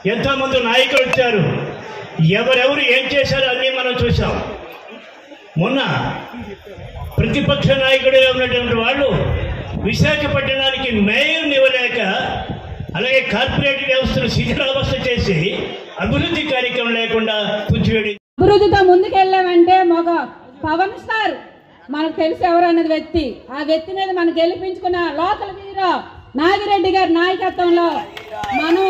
ఎంతోమంది నాయకులు వచ్చారు ఎవరెవరు ఏం చేశారో అన్నీ మనం చూసాం మొన్న ప్రతిపక్ష నాయకుడిగా ఉన్నటువంటి వాళ్ళు విశాఖపట్నానికి మేయర్ని ఇవ్వలేక అలాగే కార్పొరేట్ వ్యవస్థను శిథిలావస్థ చేసి అభివృద్ధి కార్యక్రమం లేకుండా కూర్చోవేడి అభివృద్ధితో ముందుకెళ్ళామంటే ఒక పవన్ స్టార్ మనకు తెలిసి ఎవరన్నది వ్యక్తి ఆ వ్యక్తి మీద మనం గెలిపించుకున్న లోకల్ హీరో నాగిరెడ్డి గారి నాయకత్వంలో మనం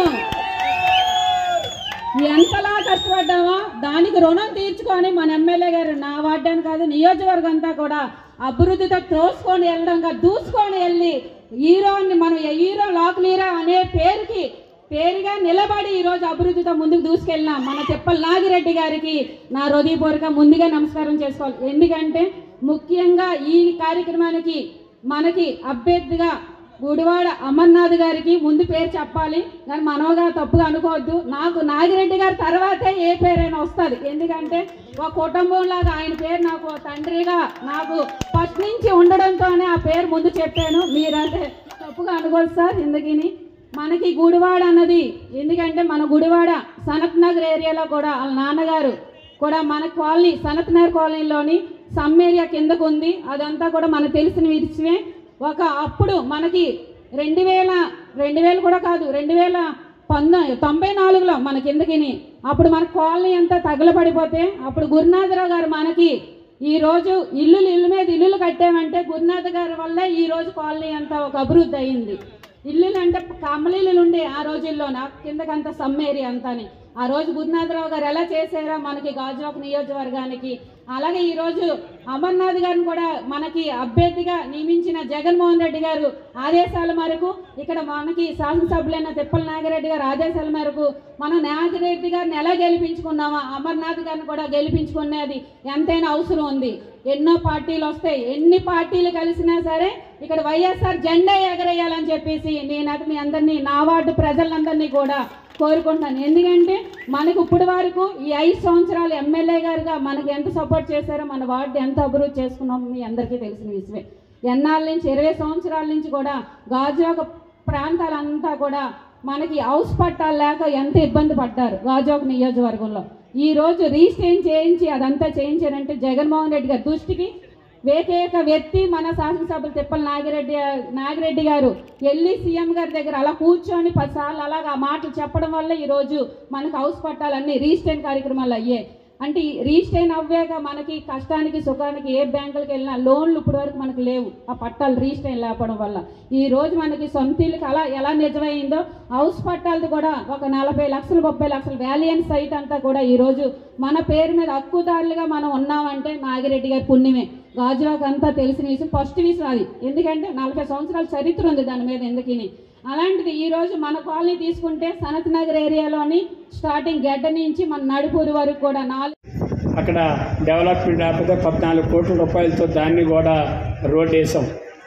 ఎంతలా కష్టపడ్డామో దానికి రుణం తీర్చుకొని మన ఎమ్మెల్యే గారు నా వార్డని కాదు నియోజకవర్గం అంతా కూడా అభివృద్ధితో తోసుకొని వెళ్ళడం కాదు దూసుకొని వెళ్ళి హీరోని మనం హీరో లోకల్ హీరో అనే పేరుకి పేరుగా నిలబడి ఈ రోజు అభివృద్ధితో ముందుకు దూసుకెళ్ళినాం మన తిప్పల నాగిరెడ్డి గారికి నా హృదయపూర్వక ముందుగా నమస్కారం చేసుకోవాలి ఎందుకంటే ముఖ్యంగా ఈ కార్యక్రమానికి మనకి అభ్యర్థిగా గుడివాడ అమర్నాథ్ గారికి ముందు పేరు చెప్పాలి కానీ మనోగా తప్పుగా అనుకోవద్దు నాకు నాగిరెడ్డి గారి తర్వాతే ఏ పేరైనా వస్తుంది ఎందుకంటే ఒక కుటుంబం లాగా ఆయన పేరు నాకు ఓ తండ్రిగా నాకు ఫస్ట్ నుంచి ఉండడంతోనే ఆ పేరు ముందు చెప్పాను మీరంటే తప్పుగా అనుకోదు సార్ ఎందుకని మనకి గుడివాడ అన్నది ఎందుకంటే మన గుడివాడ సనత్ నగర్ ఏరియాలో కూడా వాళ్ళ నాన్నగారు కూడా మన కాలనీ సనత్ నగర్ కాలనీలోని సమ్ ఏరియా కిందకు ఉంది అదంతా కూడా మనకు తెలిసిన విషయమే ఒక అప్పుడు మనకి రెండు వేల రెండు వేలు కూడా కాదు రెండు వేల పంద తొంభై నాలుగులో మన కిందకిని అప్పుడు మన కాలనీ అంతా తగలబడిపోతే అప్పుడు గురునాథరావు గారు మనకి ఈ రోజు ఇల్లులు ఇల్లు మీద ఇల్లులు కట్టామంటే గురునాథ్ గారి వల్ల ఈ రోజు కాలనీ అంతా ఒక అభివృద్ధి అయింది ఇల్లులు అంటే కమలీలు ఉండే ఆ రోజుల్లో నా కిందకంత సమ్మేరి అంతాని ఆ రోజు గురునాథరావు గారు ఎలా చేశారో మనకి గాజువాక నియోజకవర్గానికి అలాగే ఈ రోజు అమర్నాథ్ గారిని కూడా మనకి అభ్యర్థిగా నియమించిన జగన్మోహన్ రెడ్డి గారు ఆదేశాల మేరకు ఇక్కడ మనకి శాసనసభ్యులైన తిప్పల నాగిరెడ్డి గారు ఆదేశాల మేరకు మనం నాగిరెడ్డి గారిని ఎలా గెలిపించుకున్నామా అమర్నాథ్ గారిని కూడా గెలిపించుకునేది ఎంతైనా అవసరం ఉంది ఎన్నో పార్టీలు వస్తాయి ఎన్ని పార్టీలు కలిసినా సరే ఇక్కడ వైఎస్ఆర్ జెండా ఎగరేయాలని చెప్పేసి నేనైతే మీ అందరినీ నా వార్డు ప్రజలందరినీ కూడా కోరుకుంటున్నాను ఎందుకంటే మనకు ఇప్పుడు వరకు ఈ ఐదు సంవత్సరాలు ఎమ్మెల్యే గారుగా మనకు ఎంత సపోర్ట్ చేశారో మన వార్డు ఎంత అభివృద్ధి చేసుకున్నామో మీ అందరికీ తెలిసిన విషయమే ఎన్నాళ్ళ నుంచి ఇరవై సంవత్సరాల నుంచి కూడా గాజువాక ప్రాంతాలంతా కూడా మనకి హౌస్ పట్టాలు లేక ఎంత ఇబ్బంది పడ్డారు గాజువాక నియోజకవర్గంలో ఈ రోజు రీస్టేన్ చేయించి అదంతా చేయించారంటే జగన్మోహన్ రెడ్డి గారి దృష్టికి ఏకైక వ్యక్తి మన శాసనసభ్యులు తిప్పల నాగిరెడ్డి నాగిరెడ్డి గారు వెళ్ళి సీఎం గారి దగ్గర అలా కూర్చొని పదిసార్లు అలాగా ఆ మాటలు చెప్పడం వల్ల ఈరోజు మనకు హౌస్ పట్టాలన్నీ రీస్టైన్ కార్యక్రమాలు అయ్యాయి అంటే ఈ రీస్టైన్ అవ్వాక మనకి కష్టానికి సుఖానికి ఏ బ్యాంకులకు వెళ్ళినా లోన్లు ఇప్పటి వరకు మనకు లేవు ఆ పట్టాలు రీస్టైన్ లేకపోవడం వల్ల ఈ రోజు మనకి సొంత ఇల్లుకి అలా ఎలా నిజమైందో హౌస్ పట్టాలది కూడా ఒక నలభై లక్షలు ముప్పై లక్షలు వ్యాలియన్ సైట్ అంతా కూడా ఈ రోజు మన పేరు మీద హక్కుదారులుగా మనం ఉన్నామంటే నాగిరెడ్డి గారి పుణ్యమే గాజువాక్ అంతా తెలిసిన విషయం ఫస్ట్ విషయం అది ఎందుకంటే నలభై సంవత్సరాల చరిత్ర ఉంది దాని మీద ఎందుకని అలాంటిది ఈ రోజు మన కాలనీ తీసుకుంటే సనత్ నగర్ ఏరియాలోని స్టార్టింగ్ గడ్డ నుంచి మన నడుపూరు వరకు కూడా నాలుగు అక్కడ డెవలప్మెంట్ లేకపోతే పద్నాలుగు కోట్ల రూపాయలతో దాన్ని కూడా రోడ్ వేసాం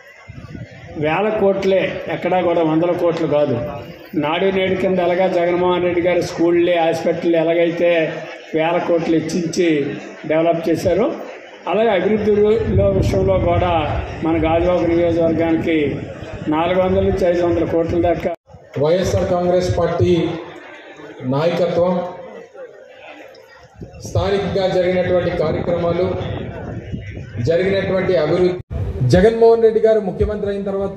వేల కోట్లే ఎక్కడా కూడా వందల కోట్లు కాదు నాడు నేడు కింద ఎలాగా జగన్మోహన్ రెడ్డి గారు స్కూళ్ళే హాస్పిటల్ ఎలాగైతే వేల కోట్లు ఇచ్చించి డెవలప్ చేశారో అలాగే అభివృద్ధిలో విషయంలో కూడా మన గాజువాక నియోజకవర్గానికి నాలుగు వందల నుంచి ఐదు వందల కోట్ల దాకా వైఎస్ఆర్ కాంగ్రెస్ పార్టీ నాయకత్వం స్థానికంగా జరిగినటువంటి కార్యక్రమాలు జరిగినటువంటి అభివృద్ధి జగన్మోహన్ రెడ్డి గారు ముఖ్యమంత్రి అయిన తర్వాత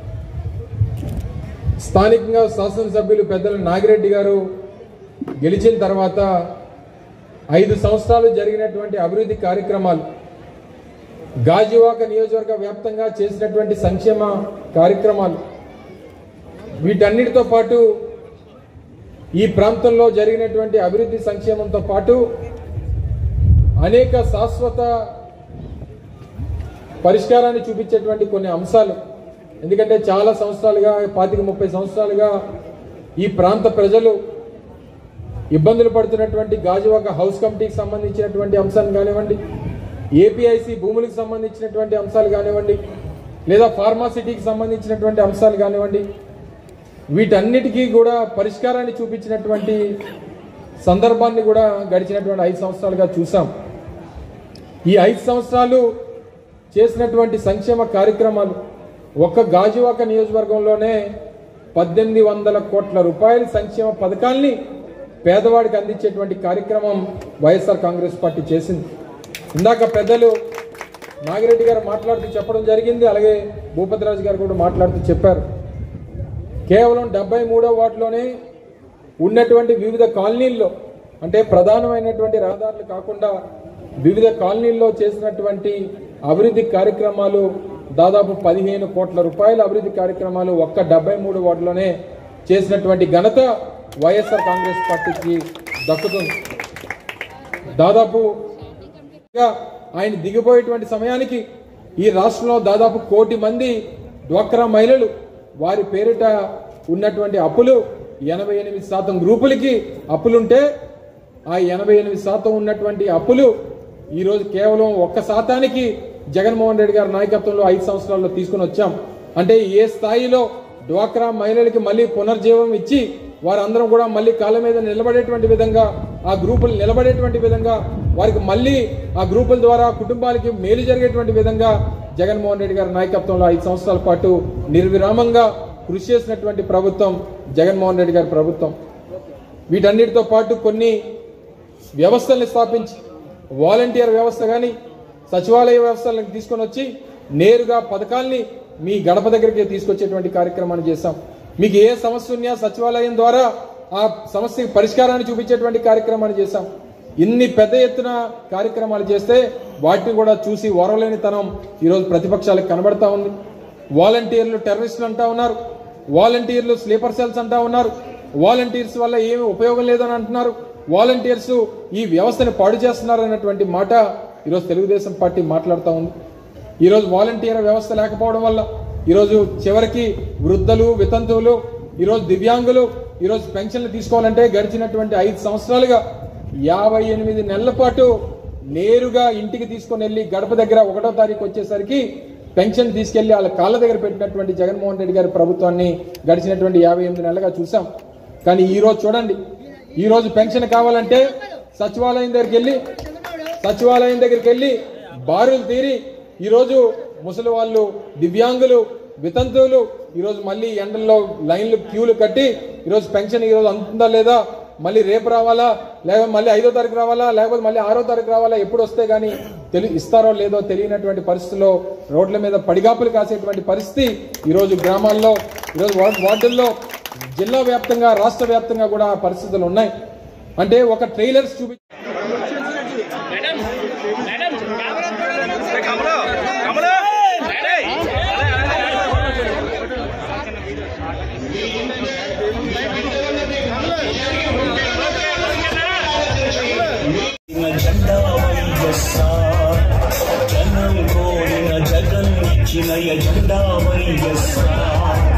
స్థానికంగా శాసనసభ్యులు పెద్దల నాగిరెడ్డి గారు గెలిచిన తర్వాత ఐదు సంవత్సరాలు జరిగినటువంటి అభివృద్ధి కార్యక్రమాలు గాజువాక నియోజకవర్గ వ్యాప్తంగా చేసినటువంటి సంక్షేమ కార్యక్రమాలు వీటన్నిటితో పాటు ఈ ప్రాంతంలో జరిగినటువంటి అభివృద్ధి సంక్షేమంతో పాటు అనేక శాశ్వత పరిష్కారాన్ని చూపించేటువంటి కొన్ని అంశాలు ఎందుకంటే చాలా సంవత్సరాలుగా పాతిక ముప్పై సంవత్సరాలుగా ఈ ప్రాంత ప్రజలు ఇబ్బందులు పడుతున్నటువంటి గాజువాక హౌస్ కమిటీకి సంబంధించినటువంటి అంశాలు కానివ్వండి ఏపీఐసి భూములకు సంబంధించినటువంటి అంశాలు కానివ్వండి లేదా ఫార్మాసిటీకి సంబంధించినటువంటి అంశాలు కానివ్వండి వీటన్నిటికీ కూడా పరిష్కారాన్ని చూపించినటువంటి సందర్భాన్ని కూడా గడిచినటువంటి ఐదు సంవత్సరాలుగా చూసాం ఈ ఐదు సంవత్సరాలు చేసినటువంటి సంక్షేమ కార్యక్రమాలు ఒక్క గాజువాక నియోజకవర్గంలోనే పద్దెనిమిది వందల కోట్ల రూపాయల సంక్షేమ పథకాల్ని పేదవాడికి అందించేటువంటి కార్యక్రమం వైఎస్ఆర్ కాంగ్రెస్ పార్టీ చేసింది ఇందాక పెద్దలు నాగిరెడ్డి గారు మాట్లాడుతూ చెప్పడం జరిగింది అలాగే భూపతిరాజు గారు కూడా మాట్లాడుతూ చెప్పారు కేవలం డెబ్బై మూడో వార్డులోనే ఉన్నటువంటి వివిధ కాలనీల్లో అంటే ప్రధానమైనటువంటి రహదారులు కాకుండా వివిధ కాలనీల్లో చేసినటువంటి అభివృద్ధి కార్యక్రమాలు దాదాపు పదిహేను కోట్ల రూపాయల అభివృద్ధి కార్యక్రమాలు ఒక్క డెబ్బై మూడు వార్డులోనే చేసినటువంటి ఘనత వైఎస్ఆర్ కాంగ్రెస్ పార్టీకి దక్కుతుంది దాదాపు గా ఆయన దిగిపోయేటువంటి సమయానికి ఈ రాష్ట్రంలో దాదాపు కోటి మంది డ్వాక్రా మహిళలు వారి పేరిట ఉన్నటువంటి అప్పులు ఎనభై ఎనిమిది శాతం గ్రూపులకి అప్పులుంటే ఆ ఎనభై ఎనిమిది శాతం ఉన్నటువంటి అప్పులు ఈరోజు కేవలం ఒక్క శాతానికి జగన్మోహన్ రెడ్డి గారి నాయకత్వంలో ఐదు సంవత్సరాల్లో తీసుకుని వచ్చాం అంటే ఏ స్థాయిలో డ్వాక్రా మహిళలకి మళ్ళీ పునర్జీవం ఇచ్చి వారందరం కూడా మళ్ళీ కాళ్ళ మీద నిలబడేటువంటి విధంగా ఆ గ్రూపులు నిలబడేటువంటి విధంగా వారికి మళ్ళీ ఆ గ్రూపుల ద్వారా కుటుంబాలకి మేలు జరిగేటువంటి విధంగా జగన్మోహన్ రెడ్డి గారి నాయకత్వంలో ఐదు సంవత్సరాల పాటు నిర్విరామంగా కృషి చేసినటువంటి ప్రభుత్వం జగన్మోహన్ రెడ్డి గారి ప్రభుత్వం వీటన్నిటితో పాటు కొన్ని వ్యవస్థల్ని స్థాపించి వాలంటీర్ వ్యవస్థ కానీ సచివాలయ వ్యవస్థలను తీసుకొని వచ్చి నేరుగా పథకాల్ని మీ గడప దగ్గరికి తీసుకొచ్చేటువంటి కార్యక్రమాన్ని చేశాం మీకు ఏ సమస్య ఉన్నా సచివాలయం ద్వారా ఆ సమస్యకి పరిష్కారాన్ని చూపించేటువంటి కార్యక్రమాన్ని చేశాం ఇన్ని పెద్ద ఎత్తున కార్యక్రమాలు చేస్తే వాటిని కూడా చూసి ఓరలేనితనం ఈరోజు ప్రతిపక్షాలకు కనబడతా ఉంది వాలంటీర్లు టెర్రరిస్టులు అంటా ఉన్నారు వాలంటీర్లు స్లీపర్ సెల్స్ అంటా ఉన్నారు వాలంటీర్స్ వల్ల ఏమి ఉపయోగం లేదని అంటున్నారు వాలంటీర్స్ ఈ వ్యవస్థని పాడు చేస్తున్నారు అన్నటువంటి మాట ఈరోజు తెలుగుదేశం పార్టీ మాట్లాడుతూ ఉంది ఈరోజు వాలంటీర్ వ్యవస్థ లేకపోవడం వల్ల ఈరోజు చివరికి వృద్ధులు వితంతువులు ఈరోజు దివ్యాంగులు ఈరోజు పెన్షన్లు తీసుకోవాలంటే గడిచినటువంటి ఐదు సంవత్సరాలుగా యాభై ఎనిమిది నెలల పాటు నేరుగా ఇంటికి తీసుకొని వెళ్ళి గడప దగ్గర ఒకటో తారీఖు వచ్చేసరికి పెన్షన్ తీసుకెళ్లి వాళ్ళ కాళ్ళ దగ్గర పెట్టినటువంటి జగన్మోహన్ రెడ్డి గారి ప్రభుత్వాన్ని గడిచినటువంటి యాభై ఎనిమిది నెలలుగా చూసాం కానీ ఈ రోజు చూడండి ఈ రోజు పెన్షన్ కావాలంటే సచివాలయం దగ్గరికి వెళ్ళి సచివాలయం దగ్గరికి వెళ్ళి బారులు తీరి ఈరోజు ముసలి వాళ్ళు దివ్యాంగులు వితంతువులు ఈరోజు మళ్ళీ ఎండల్లో లైన్లు క్యూలు కట్టి ఈరోజు పెన్షన్ ఈరోజు అందుతుందా లేదా మళ్ళీ రేపు రావాలా లేకపోతే మళ్ళీ ఐదో తారీఖు రావాలా లేకపోతే మళ్ళీ ఆరో తారీఖు రావాలా ఎప్పుడు వస్తే గానీ తెలి ఇస్తారో లేదో తెలియనటువంటి పరిస్థితుల్లో రోడ్ల మీద పడిగాపులు కాసేటువంటి పరిస్థితి ఈరోజు గ్రామాల్లో ఈరోజు వార్డు- వార్డుల్లో జిల్లా వ్యాప్తంగా రాష్ట్ర వ్యాప్తంగా కూడా పరిస్థితులు ఉన్నాయి అంటే ఒక ట్రైలర్స్ చూపి జెండా వైఎస్ఆర్ జనం కోరిన జగన్ ఇచ్చిన ఎజెండా వైఎస్ఆర్